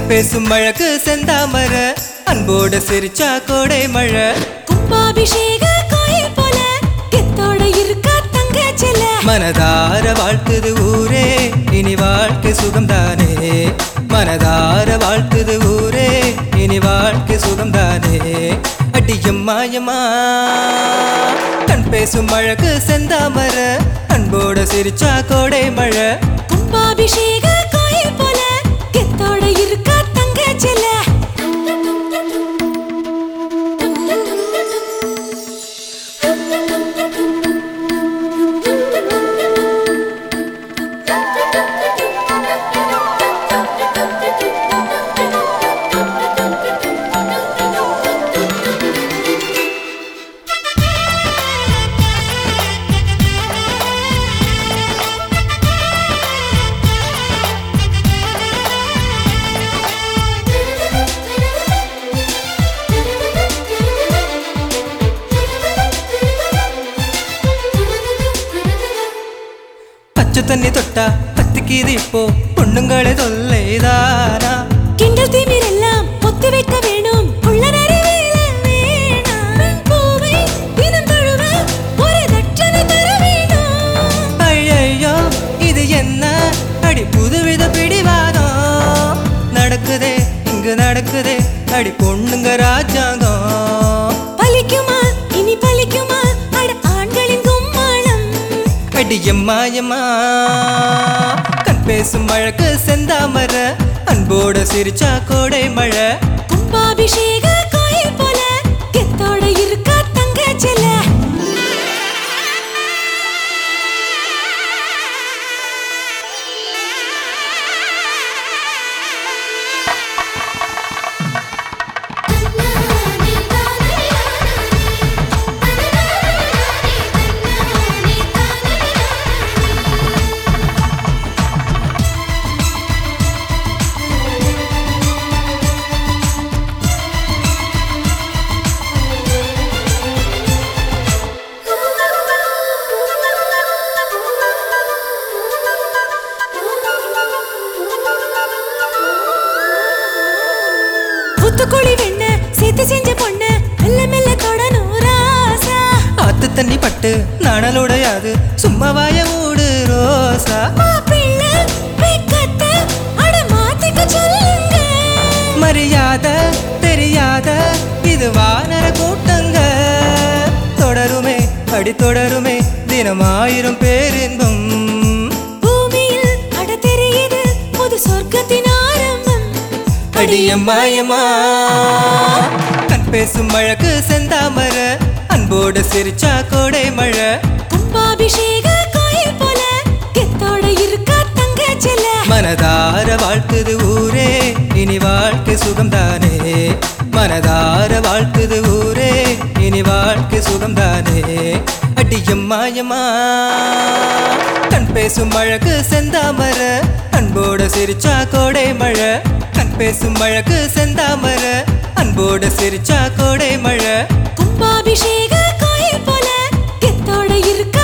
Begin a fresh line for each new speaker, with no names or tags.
பேசும் மழக்கு செந்தாமர அன்போட சிரிச்சா கோடை மழை
கும்பாபிஷேக கோயில் போல கெத்தோட இருக்கா தங்கச்சில
மனதார வாழ்த்துது ஊரே இனி வாழ்க்கை சுகம்தானே மனதார வாழ்த்துது ஊரே இனி வாழ்க்கை சுகம்தானே அடியம்மாயம்மா கண் பேசும் மழக்கு செந்தாமர அன்போட சிரிச்சா கோடை மழை
கும்பாபிஷேக கோயில் போல கெத்தோட இருக்கா தங்கச்சில
பச்சை தண்ணி தொட்டா பத்திக்கிது இப்போ பொண்ணுங்களே தொல்லைதானா
கிண்டல் திமிர் எல்லாம் ஒத்தி வைக்க வேணும் உள்ள நிறைவேல வேணாம் பூவை தினம் தழுவ ஒரு தட்சணை தர வேணும்
ஐயையோ இது என்ன அடி புதுவித பிடிவாதம் நடக்குதே இங்கு நடக்குதே அடி பொண்ணுங்க ராஜாங்கம்
பலிக்குமா இனி பலிக்குமா அட ஆண்களின் கும்மாளம்
அடி எம்மா எம்மா கண் பேசும் மழக்கு செந்தாமர அன்போட சிரிச்சா கோடை மழை
கும்பாபிஷேக கோயில் போல கெத்தோட இருக்கா தங்கச்சில புத்துக்குழி வெண்ண சேர்த்து செஞ்ச பொண்ணு மெல்ல மெல்ல தொடணும் ராசா
ஆத்து தண்ணி பட்டு நாணலுடையாது சும்மா வாய மூடு ரோசா
மாப்பிள்ளை வெக்கத்தை அட மாத்திக்க சொல்லுங்க
மரியாதை தெரியாத இது வானர கூட்டங்க தொடருமே அடி தொடருமே தினமாயிரம் பேரின்பம்
பூமியில் அட தெரியுது புது சொர்க்கத்தின் ஆரம்பம்
அடியம்மாயம்மா கண் பேசும் மழக்கு செந்தாமர அன்போட சிரிச்சா கோடை மழை
கும்பாபிஷேக கோயில் போல கெத்தோட இருக்கா தங்கச்சில
மனதார வாழ்த்துது ஊரே இனி வாழ்க்கை சுகம்தானே மனதார வாழ்த்துது ஊரே இனி வாழ்க்கை சுகம்தானே அடியம்மாயம்மா கண் பேசும் மழக்கு செந்தாமர அன்போட சிரிச்சா கோடை மழை கண் பேசும் மழக்கு செந்தாமர அன்போட சிரிச்சா கோடை மழை
கும்பாபிஷேக கோயில் போல கெத்தோட இருக்கா